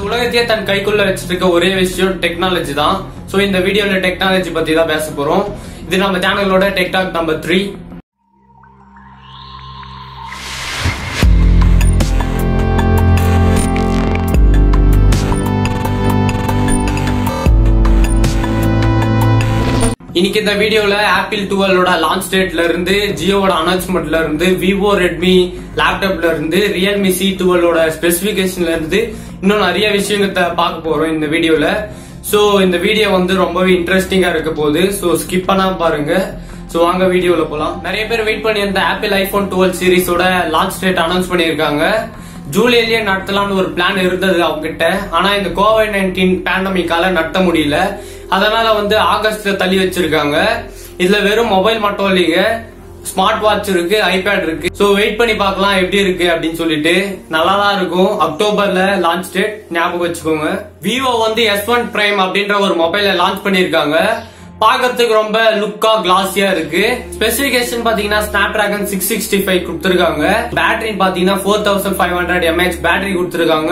உலகத்தையே தன் கைக்குள்ள வச்சிட்டு இருக்க ஒரே விஷயம் டெக்னாலஜி தான் சோ இந்த வீடியோல டெக்னாலஜி பத்தி தான் பேச போறோம் இது நம்ம சேனலோட டெக்டாக் நம்பர் த்ரீ இன்னைக்கு இந்த வீடியோல ஆப்பிள் டுவெலோட லான்ச் டேட்ல இருந்து ஜியோவோட அனௌன்ஸ்மெண்ட்ல இருந்து விவோ ரெட்மி லேப்டாப்ல இருந்து ரியல்மி சி டுவெலோட ஸ்பெசிபிகேஷன்ல இருந்து இன்னும் நிறைய விஷயத்தை பார்க்க போறோம் இந்த வீடியோல சோ இந்த வீடியோ வந்து ரொம்பவே இன்ட்ரெஸ்டிங்கா இருக்க போகுது சோ ஸ்கிப் பண்ணாம பாருங்க சோ வாங்க வீடியோல போலாம் நிறைய பேர் வெயிட் பண்ணியிருந்த ஆப்பிள் ஐபோன் டுவெல் சீரிஸோட லான்ச் டேட் அனௌன்ஸ் பண்ணியிருக்காங்க ஜூலைலயே நடத்தலாம்னு ஒரு பிளான் இருந்தது அவங்க கிட்ட ஆனா இந்த கோவிட் நைன்டீன் பேண்டமிக்கால நடத்த முடியல அதனால வந்து ஆகஸ்ட்ல தள்ளி வச்சிருக்காங்க இதுல வெறும் மொபைல் மட்டும் இல்லைங்க ஸ்மார்ட் வாட்ச் இருக்கு ஐபேட் இருக்கு சோ வெயிட் பண்ணி பார்க்கலாம் எப்படி இருக்கு அப்படின்னு சொல்லிட்டு நல்லா தான் இருக்கும் அக்டோபர்ல லான்ச் டேட் ஞாபகம் வச்சுக்கோங்க விவோ வந்து எஸ் ஒன் பிரைம் அப்படின்ற ஒரு மொபைல லான்ச் பண்ணிருக்காங்க பாக்கிறதுக்கு ரொம்ப லுக்கா கிளாஸியா இருக்கு ஸ்பெசிபிகேஷன் பாத்தீங்கன்னா Snapdragon six sixty five கொடுத்துருக்காங்க பேட்டரி பாத்தீங்கன்னா four thousand five hundred mAh battery கொடுத்துருக்காங்க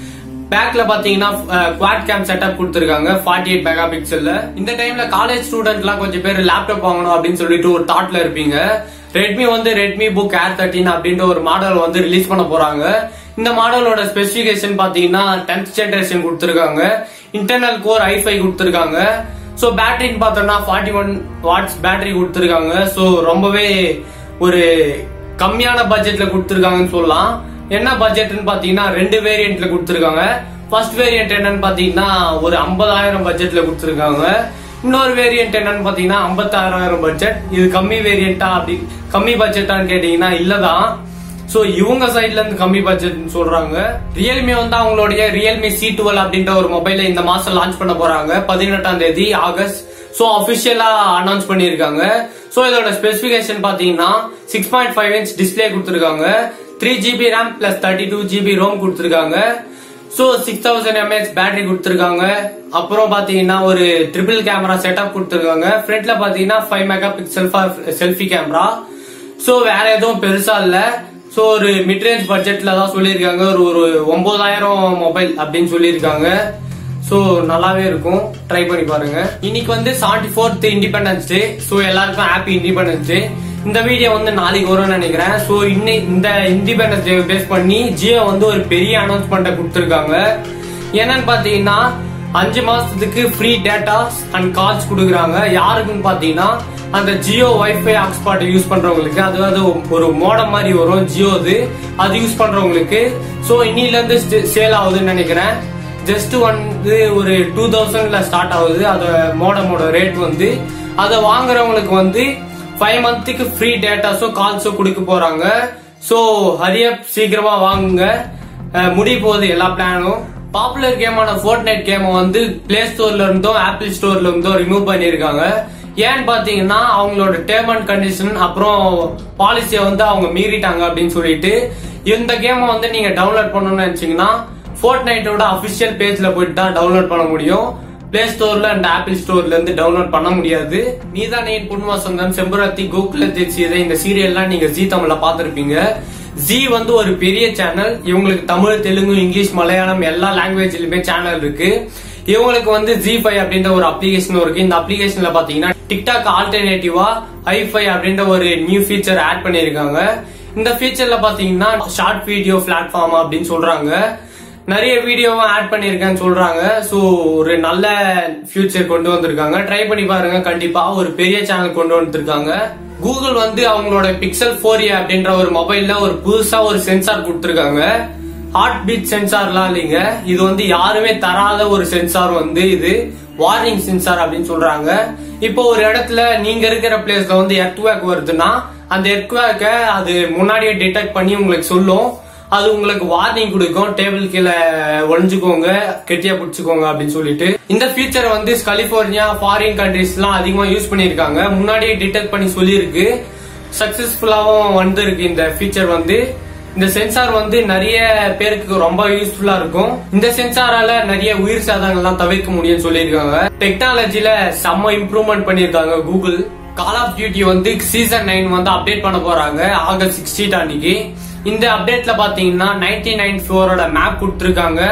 பேக்ல பாத்தீங்கன்னா குவாட் கேம் செட்டப் கொடுத்துருக்காங்க ஃபார்ட்டி எயிட் மெகா பிக்சல்ல இந்த டைம்ல காலேஜ் ஸ்டூடெண்ட்லாம் கொஞ்சம் பேர் லேப்டாப் வாங்கணும் அப்படின்னு சொல்லிட்டு ஒரு தாட்ல இருப்பீங்க ரெட்மி வந்து ரெட்மி புக் ஏர் தேர்ட்டின் அப்படின்ற ஒரு மாடல் வந்து ரிலீஸ் பண்ண போறாங்க இந்த மாடலோட ஸ்பெசிபிகேஷன் பாத்தீங்கன்னா டென்த் ஜெனரேஷன் கொடுத்துருக்காங்க இன்டர்னல் கோர் ஐஃபை கொடுத்துருக்காங்க சோ பேட்டரின்னு பார்த்தோம்னா ஃபார்ட்டி ஒன் வாட்ஸ் பேட்டரி கொடுத்துருக்காங்க சோ ரொம்பவே ஒரு கம்மியான பட்ஜெட்ல கொடுத்துருக்காங்கன்னு சொல்லலாம் என்ன பட்ஜெட்னு பாத்தீங்கன்னா ரெண்டு வேரியன்ட்ல கொடுத்துருக்காங்க ஃபர்ஸ்ட் வேரியன்ட் என்னன்னு பாத்தீங்கன்னா ஒரு ஐம்பதாயிரம் பட்ஜெட்ல கொடுத்துருக்காங்க இன்னொரு வேரியன்ட் என்னன்னு பாத்தீங்கன்னா ஐம்பத்தாறாயிரம் பட்ஜெட் இது கம்மி வேரியண்டா அப்படி கம்மி பட்ஜெட்டான்னு கேட்டீங்கன்னா இல்லதான் சோ இவங்க சைட்ல இருந்து கம்மி பட்ஜெட் சொல்றாங்க ரியல்மி வந்து அவங்களுடைய ரியல்மி சி டுவெல் அப்படின்ற ஒரு மொபைல இந்த மாசம் லான்ச் பண்ண போறாங்க பதினெட்டாம் தேதி ஆகஸ்ட் சோ அபிஷியலா அனௌன்ஸ் பண்ணிருக்காங்க சோ இதோட ஸ்பெசிபிகேஷன் பாத்தீங்கன்னா six point five inch display கொடுத்துருக்காங்க three GB RAM plus thirty two GB ROM கொடுத்துருக்காங்க so six thousand mAh battery கொடுத்துருக்காங்க அப்புறம் பாத்தீங்கன்னா ஒரு ட்ரிபிள் கேமரா செட்டப் கொடுத்துருக்காங்க ஃப்ரண்ட்ல பாத்தீங்கன்னா five mega pixel selfie camera so வேற எதுவும் பெருசா இல்ல சோ ஒரு மிட்ரேஞ்ச் பட்ஜெட்ல தான் சொல்லியிருக்காங்க ஒரு ஒரு ஒன்பதாயிரம் மொபைல் அப்படின்னு சொல்லியிருக்காங்க சோ நல்லாவே இருக்கும் ட்ரை பண்ணி பாருங்க இன்னைக்கு வந்து seventy fourth independence day so எல்லாருக்கும் ஹாப்பி இண்டிபெண்டன்ஸ் டே இந்த வீடியோ வந்து நாளைக்கு வரும்னு நினைக்கிறேன் சோ இன்னை இந்த இண்டிபெண்டன்ஸ் டே பேஸ் பண்ணி ஜியோ வந்து ஒரு பெரிய அனௌன்ஸ்மெண்ட்டை கொடுத்துருக்காங்க என்னன்னு பாத்தீங்கன்னா அஞ்சு மாசத்துக்கு ஃப்ரீ டேட்டாஸ் அண்ட் கால்ஸ் கொடுக்குறாங்க யாருக்குன்னு பாத்தீங்கன்னா அந்த ஜியோ வைஃபை ஹாட்ஸ்பாட் யூஸ் பண்றவங்களுக்கு அதாவது ஒரு மோடம் மாதிரி வரும் ஜியோது அது யூஸ் பண்றவங்களுக்கு சோ இன்னில இருந்து சேல் ஆகுதுன்னு நினைக்கிறேன் ஜஸ்ட் வந்து ஒரு டூ தௌசண்ட்ல ஸ்டார்ட் ஆகுது அத மோடமோட ரேட் வந்து அதை வாங்குறவங்களுக்கு வந்து ஃபைவ் மந்த்துக்கு ஃப்ரீ டேட்டாஸும் கால்ஸும் கொடுக்க போறாங்க சோ ஹரியப் சீக்கிரமா வாங்குங்க அஹ் முடிய போகுது எல்லா பிளானும் பாப்புலர் கேமான ஃபோர்ட் நைட் கேமை வந்து பிளே ஸ்டோர்ல இருந்தும் ஆப்பிள் ஸ்டோர்ல இருந்தும் ரிமூவ் பண்ணிருக்காங்க ஏன்னு பாத்தீங்கன்னா அவங்களோட டேர்ம் அண்ட் கண்டிஷன் அப்புறம் பாலிசியை வந்து அவங்க மீறிட்டாங்க அப்படின்னு சொல்லிட்டு இந்த கேமை வந்து நீங்க டவுன்லோட் பண்ணணும்னு நினைச்சீங்கன்னா ஃபோர்ட் நைட்டோட அபிஷியல் பேஜ்ல போயிட்டு தான் டவுன்லோட் பண்ண முடியும் பிளே ஸ்டோர்ல அண்ட் ஆப்பிள் ஸ்டோர்ல இருந்து டவுன்லோட் பண்ண முடியாது நீதானே புன்மா சொந்தம் செம்புரத்தி கோகுல தேசியதை இந்த சீரியல்லாம் நீங்க ஜி தமிழ்ல பாத்திருப்பீங்க ஜி வந்து ஒரு பெரிய சேனல் இவங்களுக்கு தமிழ் தெலுங்கு இங்கிலீஷ் மலையாளம் எல்லா லாங்குவேஜ்லயுமே சேனல் இருக்கு இவங்களுக்கு வந்து ஜி ஃபைவ் அப்படின்ற ஒரு அப்ளிகேஷன் இருக்கு இந்த அப்ளிகேஷன்ல பாத்தீங்கன்னா டிக்டாக் ஆல்டர்னேட்டிவா ஐஃபை அப்படின்ற ஒரு நியூ ஃபீச்சர் ஆட் பண்ணிருக்காங்க இந்த ஃபீச்சர்ல பாத்தீங்கன்னா ஷார்ட் வீடியோ பிளாட்ஃபார்ம் அப்படின்னு சொல்றாங்க நிறைய வீடியோவும் ஆட் பண்ணிருக்கேன்னு சொல்றாங்க சோ ஒரு நல்ல ஃபியூச்சர் கொண்டு வந்திருக்காங்க ட்ரை பண்ணி பாருங்க கண்டிப்பா ஒரு பெரிய சேனல் கொண்டு வந்திருக்காங்க கூகுள் வந்து அவங்களோட பிக்சல் ஃபோர் அப்படின்ற ஒரு மொபைல்ல ஒரு புதுசா ஒரு சென்சார் கொடுத்திருக்காங்க ஹார்ட் பீட் சென்சார்லாம் இல்லைங்க இது வந்து யாருமே தராத ஒரு சென்சார் வந்து இது வார்னிங் சென்சார் அப்படின்னு சொல்றாங்க இப்போ ஒரு இடத்துல நீங்க இருக்கிற பிளேஸ்ல வந்து எர்த்வேக் வருதுன்னா அந்த எர்த்வேக்க அது முன்னாடியே டிடெக்ட் பண்ணி உங்களுக்கு சொல்லும் அது உங்களுக்கு வார்னிங் கொடுக்கும் டேபிள் கீழே ஒளிஞ்சுக்கோங்க கெட்டியா பிடிச்சுக்கோங்க அப்படின்னு சொல்லிட்டு இந்த ஃபீச்சர் வந்து கலிபோர்னியா ஃபாரின் கண்ட்ரிஸ் எல்லாம் அதிகமா யூஸ் பண்ணிருக்காங்க முன்னாடியே டிடெக்ட் பண்ணி சொல்லியிருக்கு சக்சஸ்ஃபுல்லாவும் வந்திருக்கு இந்த ஃபீச்சர் வந்து இந்த சென்சார் வந்து நிறைய பேருக்கு ரொம்ப யூஸ்ஃபுல்லா இருக்கும் இந்த சென்சாரால நிறைய உயிர் சேதங்கள்லாம் தவிர்க்க முடியும்னு சொல்லியிருக்காங்க டெக்னாலஜில செம்ம இம்ப்ரூவ்மெண்ட் பண்ணிருக்காங்க கூகுள் கால் ஆஃப் டியூட்டி வந்து சீசன் நைன் வந்து அப்டேட் பண்ண போறாங்க ஆகஸ்ட் சிக்ஸ்டீன் அன்னைக்கு இந்த அப்டேட்ல பாத்தீங்கன்னா நைன்டீன் நைன் ஃபோரோட மேப் கொடுத்துருக்காங்க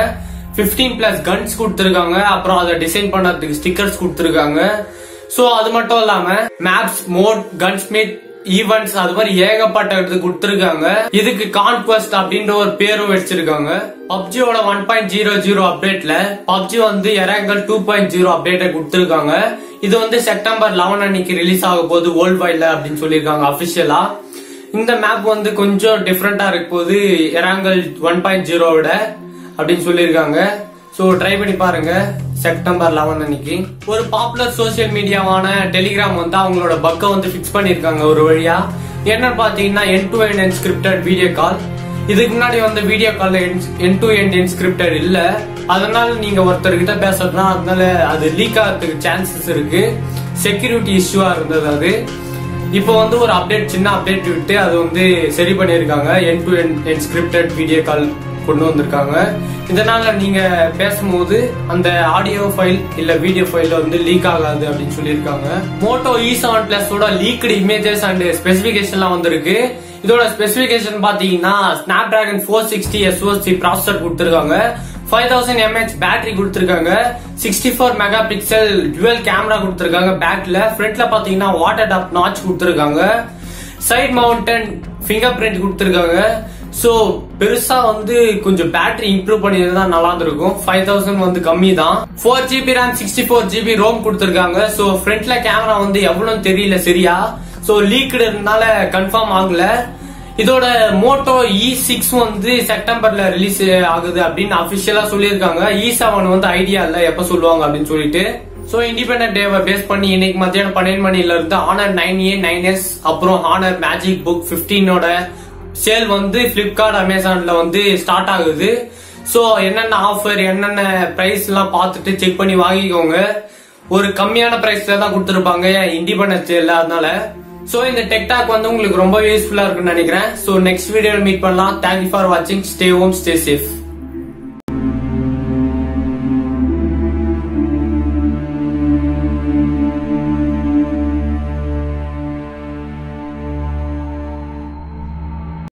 15 பிளஸ் கன்ஸ் கொடுத்துருக்காங்க அப்புறம் அதை டிசைன் பண்றதுக்கு ஸ்டிக்கர்ஸ் கொடுத்துருக்காங்க சோ அது மட்டும் இல்லாம மேப்ஸ் மோட் கன்ஸ்மித் ஈவெண்ட்ஸ் அது மாதிரி ஏகப்பட்ட இது கொடுத்துருக்காங்க இதுக்கு கான்குவஸ்ட் அப்படின்ற ஒரு பேரும் வச்சிருக்காங்க பப்ஜியோட ஒன் பாயிண்ட் ஜீரோ ஜீரோ அப்டேட்ல பப்ஜி வந்து எராங்கல் டூ பாயிண்ட் ஜீரோ அப்டேட்டை கொடுத்துருக்காங்க இது வந்து செப்டம்பர் லெவன் அன்னைக்கு ரிலீஸ் ஆக போகுது வேர்ல்ட் வைட்ல அப்படின்னு சொல்லியிருக்காங்க அபிஷியலா இந்த மேப் வந்து கொஞ்சம் டிஃப்ரெண்டா இருக்க போது எராங்கல் ஒன் பாயிண்ட் ஜீரோவோட அப்படின்னு சொல்லியிருக்காங்க ஸோ ட்ரை பண்ணி பாருங்க செப்டம்பர் லெவன் அன்னைக்கு ஒரு பாப்புலர் சோசியல் மீடியாவான டெலிகிராம் வந்து அவங்களோட பக்கை வந்து ஃபிக்ஸ் பண்ணியிருக்காங்க ஒரு வழியா என்னன்னு பாத்தீங்கன்னா என் டு என் என்ஸ்கிரிப்டட் வீடியோ கால் இதுக்கு முன்னாடி வந்து வீடியோ கால்ல என் டு என் என்ஸ்கிரிப்டட் இல்ல அதனால நீங்க ஒருத்தர்கிட்ட பேசுறதுனா அதனால அது லீக் ஆகிறதுக்கு சான்சஸ் இருக்கு செக்யூரிட்டி இஷ்யூவா இருந்தது அது இப்போ வந்து ஒரு அப்டேட் சின்ன அப்டேட் விட்டு அது வந்து சரி பண்ணியிருக்காங்க என் டு என் என்ஸ்கிரிப்டட் வீடியோ கால் கொண்டு வந்திருக்காங்க இதனால நீங்க பேசும்போது அந்த ஆடியோ ஃபைல் இல்ல வீடியோ ஃபைல் வந்து லீக் ஆகாது அப்படின்னு சொல்லியிருக்காங்க மோட்டோ இ செவன் பிளஸோட லீக்டு இமேஜஸ் அண்ட் ஸ்பெசிபிகேஷன்லாம் வந்திருக்கு இதோட ஸ்பெசிபிகேஷன் பாத்தீங்கன்னா Snapdragon four sixty SoC processor கொடுத்திருக்காங்க ஃபைவ் தௌசண்ட் எம்ஏஹெச் பேட்டரி கொடுத்திருக்காங்க sixty four mega pixel dual camera கொடுத்திருக்காங்க பேக்ல ஃப்ரண்ட்ல பாத்தீங்கன்னா வாட்டர் டாப் நாச் கொடுத்திருக்காங்க சைட் மவுண்டன் ஃபிங்கர் பிரிண்ட் கொடுத்திருக்காங்க சோ பெருசா வந்து கொஞ்சம் பேட்டரி இம்ப்ரூவ் பண்ணியிருந்தா நல்லா இருந்திருக்கும் ஃபைவ் தௌசண்ட் வந்து கம்மி தான் four GB RAM sixty four GB ROM கொடுத்திருக்காங்க சோ ஃப்ரண்ட்ல கேமரா வந்து எவ்வளவு தெரியல சரியா சோ லீக்டு இருந்தால கன்ஃபார்ம் ஆகல இதோட மோட்டோ இ சிக்ஸ் வந்து செப்டம்பர்ல ரிலீஸ் ஆகுது அப்படின்னு அபிஷியலா சொல்லியிருக்காங்க இ செவன் வந்து ஐடியா இல்ல எப்ப சொல்லுவாங்க அப்படின்னு சொல்லிட்டு சோ இண்டிபெண்டன்ட் டேவை பேஸ் பண்ணி இன்னைக்கு மத்தியானம் பன்னெண்டு மணில இருந்து Honor nine A nine S அப்புறம் ஆனர் மேஜிக் புக் பிப்டீனோட சேல் வந்து பிளிப்கார்ட் அமேசான்ல வந்து ஸ்டார்ட் ஆகுது சோ என்னென்ன ஆஃபர் என்னென்ன பிரைஸ் எல்லாம் பார்த்துட்டு செக் பண்ணி வாங்கிக்கோங்க ஒரு கம்மியான பிரைஸ்ல தான் கொடுத்துருப்பாங்க இண்டிபெண்டன்ஸ் சேல் அதனால சோ இந்த டெக்டாக் வந்து உங்களுக்கு ரொம்ப யூஸ்ஃபுல்லா இருக்கும்னு நினைக்கிறேன் சோ நெக்ஸ்ட் வீடியோ மீட் பண்ணலாம் தேங்க்யூ ஃபார் வாட்சிங் ஸ்டே ஹோம் ஸ்டே சேஃப்